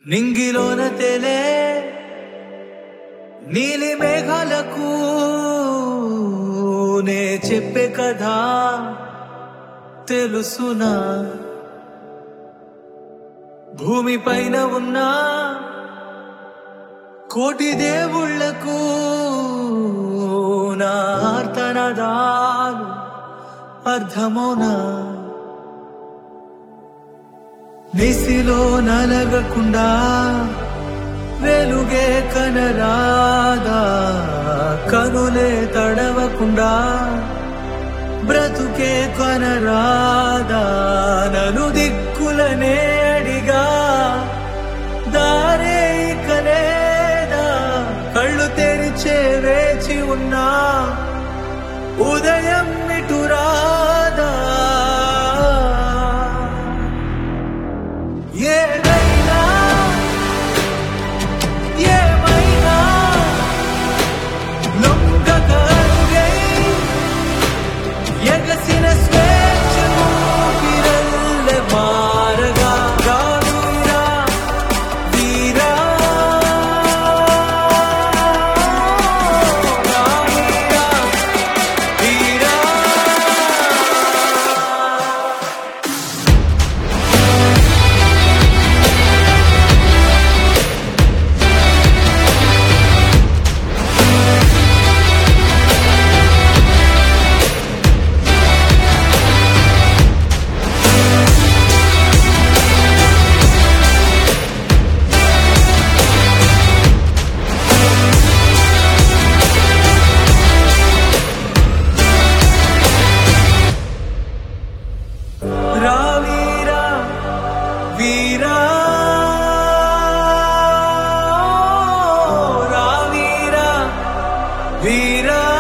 నింగిలోన తెలే నీలి మేఘాలకు నే చెప్పే కథ తెలుసునా భూమి పైన ఉన్న కోటి దేవుళ్లకు నా ఆర్తనదాలు అర్థమౌనా నిసిలో నలగకుండా వెలుగే కనరాదా కనులే తడవకుండా బ్రతుకే కనరాదా నను దిక్కులనే అడిగా దారే ఇక లేదా కళ్ళు తెరిచే వేచి ఉన్నా ఉదయం ఇటు రాదా ఏదైనా ఏమైనా లొంగగలుగై ఎగసిన స్వేచ్ఛ ఊపిరల్లె మారగా రానురా వీరా రానురా వీరా రా వీరా వీరా రా వీరా వీరా